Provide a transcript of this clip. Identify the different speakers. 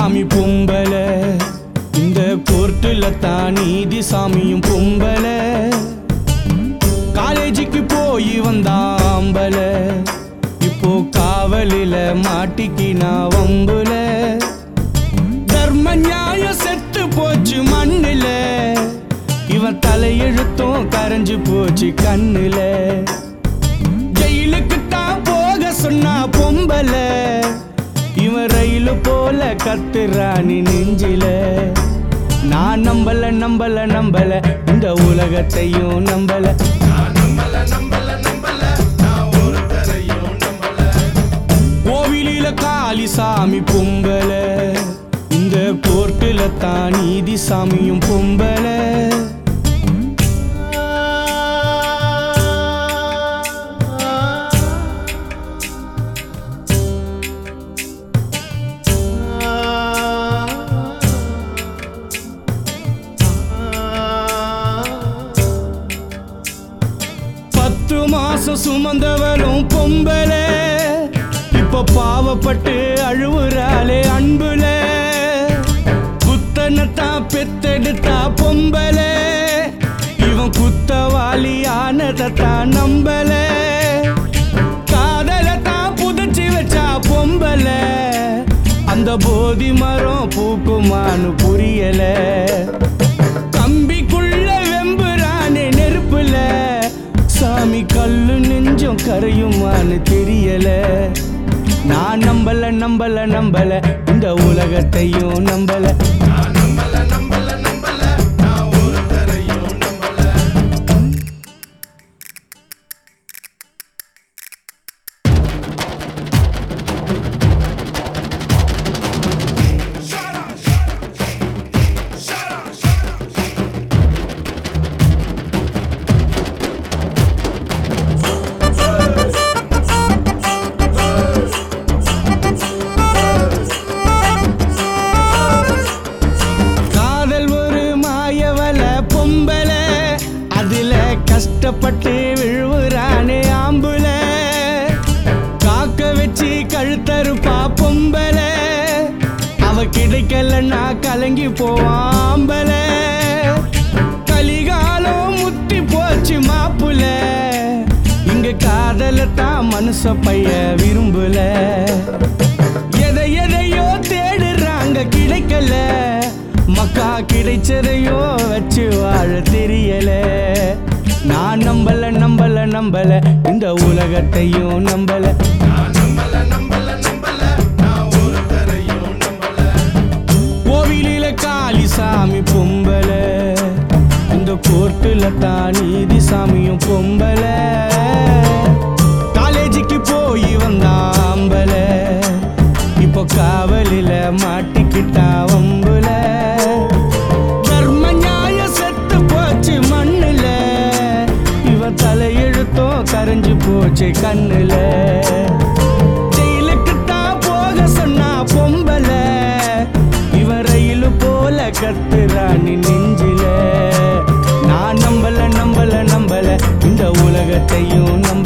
Speaker 1: சாமி பொம்பல இந்த கோர்ட்டுல தான் நீதி சாமியும் பொம்பல காலேஜுக்கு போய் வந்தாம்பல இப்போ காவலில மாட்டிக்கு நான் வம்புல தர்ம நியாயம் செத்து போச்சு மண்ணுல இவன் தலையெழுத்தும் கரைஞ்சு போச்சு கண்ணுல ஜெயிலுக்கு தான் போக சொன்னா பொம்பல இவன் ரயிலு போல கத்துறானி நெஞ்சில நான் நம்பல நம்பல நம்பல இந்த உலகத்தையும் நம்பல கோவிலில காளி சாமி பொம்பல இந்த கோர்ட்டுல தான் நீதி சாமியும் பொம்பல பத்து மாசம் சுமந்தவளும் பொம்பல இப்ப பாவப்பட்டு அழுவுறாளே அன்புல குத்தனத்தான் பெத்தெடுத்தா பொம்பல இவன் குத்தவாளி ஆனதான் நம்பல காதலத்தான் புதைச்சி வச்சா பொம்பல அந்த போதி மரம் பூக்குமான்னு புரியல கம்பிக்குள்ள வெம்புறானே நெருப்புல சாமி கல்லு நெஞ்சம் கரையுமான்னு தெரியல நான் நம்பல நம்பல நம்பல இந்த உலகத்தையும் நம்பல காதல் ஒரு மாயவல பொம்பல அதுல கஷ்டப்பட்டு விழுவுறானே ஆம்புல காக்க வச்சு கழுத்தறுப்பா பொம்பல அவ கிடைக்கலன்னா கலங்கி போவாம்பல கலிகாலம் முத்தி போச்சு மாப்புல இங்க காதலத்தான் மனுஷ பைய விரும்பல எதை எதையோ தேடுறாங்க கிடைக்கல மக்கா கிடைச்சதையோ வச்சு வாழ தெரியல நான் நம்பல நம்பல நம்பல இந்த உலகத்தையும் நம்பல கோவிலில காளி சாமி பொம்பல இந்த கோர்ட்டுல தான் நீதி சாமியும் பொம்பல காலேஜுக்கு போய் வந்தாம்பல இப்போ காவலில மாட்டிக்கிட்டா வம்புல தர்ம நியாயம் செத்து போச்சு மண்ணுல இவன் தலையெழுத்தும் கரைஞ்சு போச்சு கண்ணுல ஜெயிலுக்கு தான் போக சொன்னா பொம்பல இவன் ரயிலு போல கத்துறானி நெஞ்சில நான் நம்பல நம்பல நம்பல இந்த உலகத்தையும் நம்பல